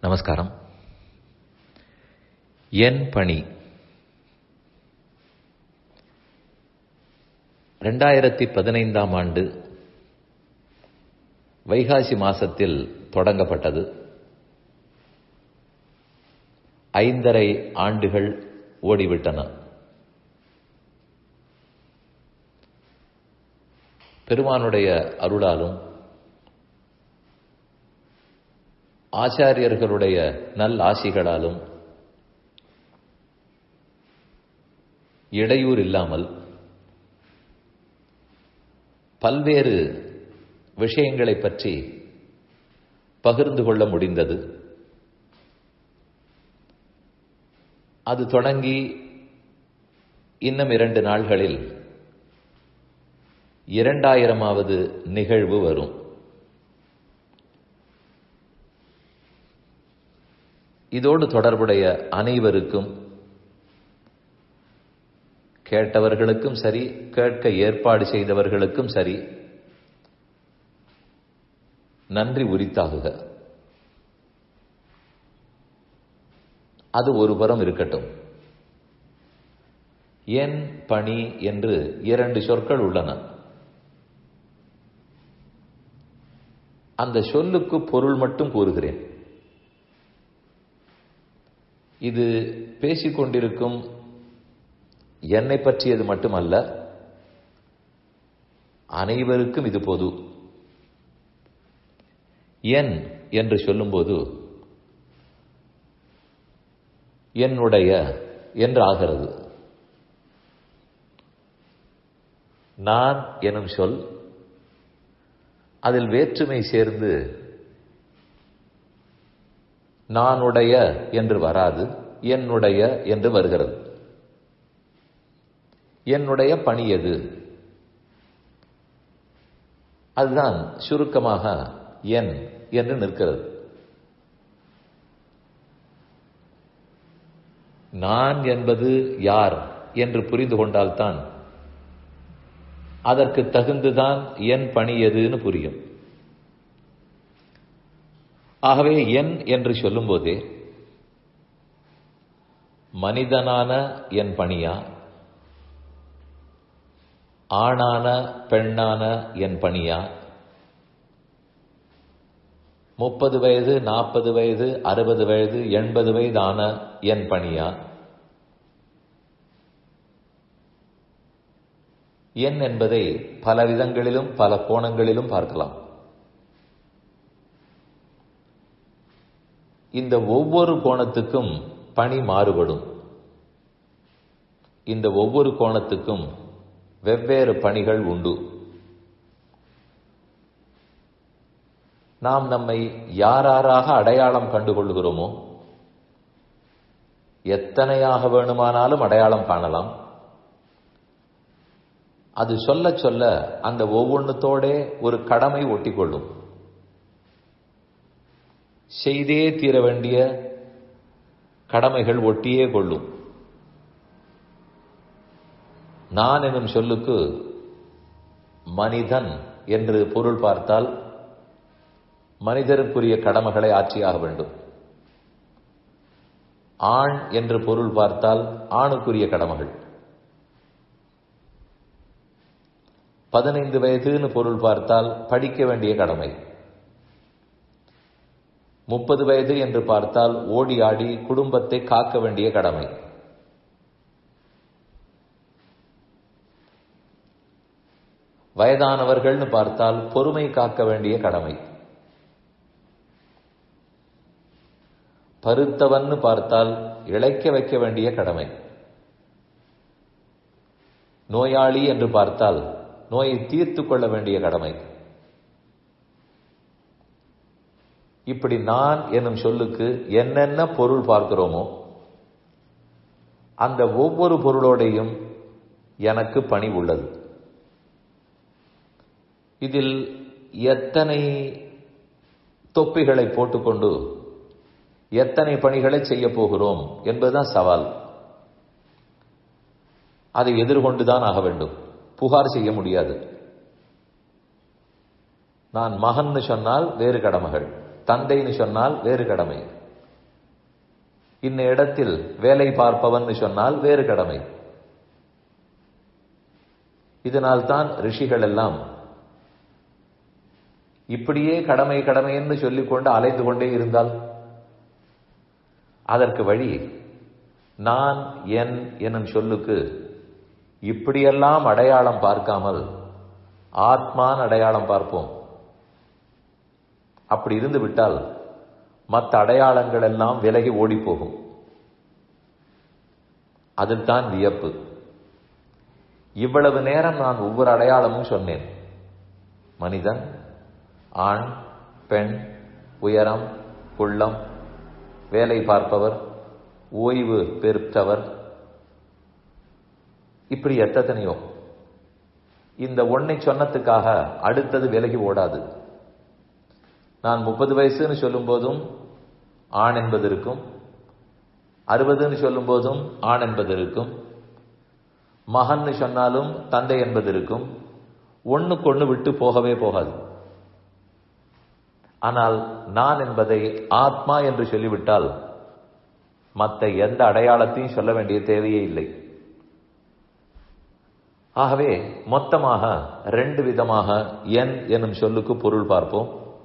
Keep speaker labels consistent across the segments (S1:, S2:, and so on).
S1: நமஸ்காரம் என் பணி ரெண்டாயிரத்தி பதினைந்தாம் ஆண்டு வைகாசி மாசத்தில் தொடங்கப்பட்டது ஐந்தரை ஆண்டுகள் ஓடிவிட்டன பெருமானுடைய அருளாலும் ஆச்சாரியர்களுடைய நல் ஆசிகளாலும் இடையூறு இல்லாமல் பல்வேறு விஷயங்களை பற்றி பகிர்ந்து கொள்ள முடிந்தது அது தொடங்கி இன்னும் இரண்டு நாள்களில் இரண்டாயிரமாவது நிகழ்வு வரும் இதோடு தொடர்புடைய அனைவருக்கும் கேட்டவர்களுக்கும் சரி கேட்க ஏற்பாடு செய்தவர்களுக்கும் சரி நன்றி உரித்தாகுக அது ஒரு புறம் இருக்கட்டும் என் பணி என்று இரண்டு சொற்கள் உள்ளன அந்த சொல்லுக்கு பொருள் மட்டும் கூறுகிறேன் இது பேசிக்கொண்டிருக்கும் என்னை பற்றியது மட்டுமல்ல அனைவருக்கும் இது பொது என் என்று சொல்லும்போது என்னுடைய என்று ஆகிறது நான் எனும் சொல் அதில் வேற்றுமை சேர்ந்து நானுடைய என்று வராது என்னுடைய என்று வருகிறது என்னுடைய பணி எது அதுதான் சுருக்கமாக என் என்று நிற்கிறது நான் என்பது யார் என்று புரிந்து கொண்டால்தான் அதற்கு தகுந்துதான் என் பணி எதுன்னு புரியும் ஆகவே என் என்று சொல்லும்போதே மனிதனான என் பணியா ஆணான பெண்ணான என் பணியா முப்பது வயது நாற்பது வயது அறுபது வயது எண்பது வயதான என் பணியா என் என்பதை பல விதங்களிலும் பல கோணங்களிலும் பார்க்கலாம் இந்த ஒவ்வொரு கோணத்துக்கும் பணி மாறுபடும் இந்த ஒவ்வொரு கோணத்துக்கும் வெவ்வேறு பணிகள் உண்டு நாம் நம்மை யாராராக அடையாளம் கண்டுகொள்கிறோமோ எத்தனையாக வேணுமானாலும் அடையாளம் காணலாம் அது சொல்ல சொல்ல அந்த ஒவ்வொன்றுத்தோட ஒரு கடமை ஒட்டிக்கொள்ளும் செய்தே தீர வேண்டிய கடமைகள் ஒட்டியே கொள்ளும் நான் எனும் சொல்லுக்கு மனிதன் என்று பொருள் பார்த்தால் மனிதருக்குரிய கடமைகளை ஆட்சியாக வேண்டும் ஆண் என்று பொருள் பார்த்தால் ஆணுக்குரிய கடமைகள் பதினைந்து வயதுன்னு பொருள் பார்த்தால் படிக்க வேண்டிய கடமை முப்பது வயது என்று பார்த்தால் ஓடி ஆடி குடும்பத்தை காக்க வேண்டிய கடமை வயதானவர்கள்னு பார்த்தால் பொறுமை காக்க வேண்டிய கடமை பருத்தவன்னு பார்த்தால் இழைக்க வைக்க வேண்டிய கடமை நோயாளி என்று பார்த்தால் நோயை தீர்த்து கொள்ள வேண்டிய கடமை இப்படி நான் என்னும் சொல்லுக்கு என்னென்ன பொருள் பார்க்கிறோமோ அந்த ஒவ்வொரு பொருளோடையும் எனக்கு பணி உள்ளது இதில் எத்தனை தொப்பிகளை போட்டுக்கொண்டு எத்தனை பணிகளை செய்ய போகிறோம் என்பதுதான் சவால் அதை எதிர்கொண்டுதான் ஆக வேண்டும் புகார் செய்ய முடியாது நான் மகன்னு சொன்னால் வேறு கடமைகள் தந்தைன்னு சொன்னால் வேறு கடமை இன்ன இடத்தில் வேலை பார்ப்பவன் சொன்னால் வேறு கடமை இதனால்தான் ரிஷிகள் எல்லாம் இப்படியே கடமை கடமை என்று சொல்லிக்கொண்டு அலைந்து கொண்டே இருந்தால் அதற்கு வழி நான் என் என்னும் சொல்லுக்கு இப்படியெல்லாம் அடையாளம் பார்க்காமல் ஆத்மான் அடையாளம் பார்ப்போம் அப்படி இருந்து விட்டால் மற்ற அடையாளங்கள் எல்லாம் விலகி ஓடி போகும் அதில் தான் வியப்பு இவ்வளவு நேரம் நான் ஒவ்வொரு அடையாளமும் சொன்னேன் மனிதன் ஆண் பெண் உயரம் குள்ளம் வேலை பார்ப்பவர் ஓய்வு பெற்றவர் இப்படி எத்தனையோ இந்த ஒன்னை சொன்னதுக்காக அடுத்தது விலகி ஓடாது நான் முப்பது வயசுன்னு சொல்லும் போதும் ஆண் என்பது இருக்கும் அறுபதுன்னு சொல்லும் போதும் ஆண் என்பது இருக்கும் மகன்னு சொன்னாலும் தந்தை என்பது இருக்கும் ஒண்ணுக்கு ஒண்ணு விட்டு போகவே போகாது ஆனால் நான் என்பதை ஆத்மா என்று சொல்லிவிட்டால் மற்ற எந்த அடையாளத்தையும் சொல்ல வேண்டிய தேவையே இல்லை ஆகவே மொத்தமாக ரெண்டு விதமாக என் எனும் சொல்லுக்கு பொருள் பார்ப்போம்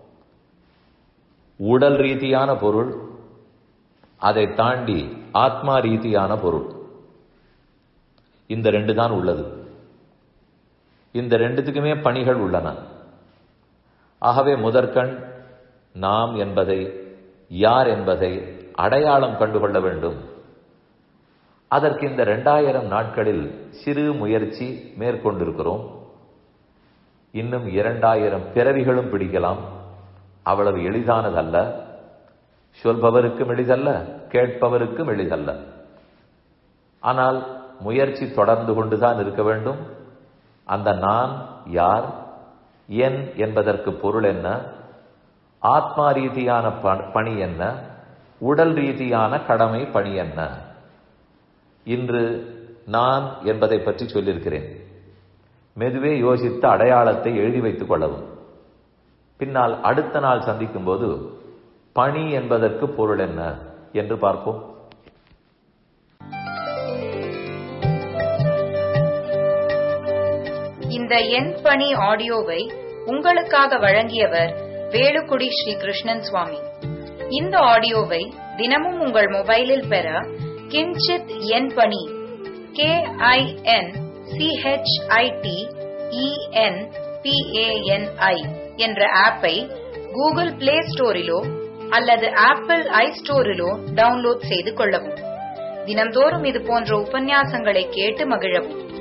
S1: உடல் ரீதியான பொருள் அதை தாண்டி ஆத்மா ரீதியான பொருள் இந்த ரெண்டு தான் உள்ளது இந்த ரெண்டுத்துக்குமே பணிகள் உள்ளன ஆகவே முதற்கண் நாம் என்பதை யார் என்பதை அடையாளம் கண்டுகொள்ள வேண்டும் அதற்கு இந்த இரண்டாயிரம் நாட்களில் சிறு முயற்சி மேற்கொண்டிருக்கிறோம் இன்னும் இரண்டாயிரம் பிறவிகளும் பிடிக்கலாம் அவ்வளவு எளிதானதல்ல சொல்பவருக்கும் எளிதல்ல கேட்பவருக்கும் எளிதல்ல ஆனால் முயற்சி தொடர்ந்து கொண்டுதான் இருக்க வேண்டும் அந்த நான் யார் என் என்பதற்கு பொருள் என்ன ஆத்மா ரீதியான பணி என்ன உடல் ரீதியான கடமை பணி என்ன இன்று நான் என்பதை பற்றி சொல்லியிருக்கிறேன் மெதுவே யோசித்த அடையாளத்தை எழுதி வைத்துக் கொள்ளவும் பின்னால் அடுத்த நாள் சந்திக்கும் போது பணி என்பதற்கு பொருள் என்ன என்று பார்ப்போம்
S2: இந்த என் பணி ஆடியோவை உங்களுக்காக வழங்கியவர் வேலுக்குடி ஸ்ரீ கிருஷ்ணன் சுவாமி இந்த ஆடியோவை தினமும் உங்கள் மொபைலில் பெற கிஞ்சித் என் பணி கே ஐ என் சிஹெச்ஐடி இஎன் பிஏஎன்ஐ என்ற ஆப்பை கூகுள் பிளே ஸ்டோரிலோ அல்லது ஆப்பிள் ஐ ஸ்டோரிலோ டவுன்லோட் செய்து கொள்ளவும் தினம்தோறும் இது போன்ற உபன்யாசங்களை கேட்டு மகிழவும்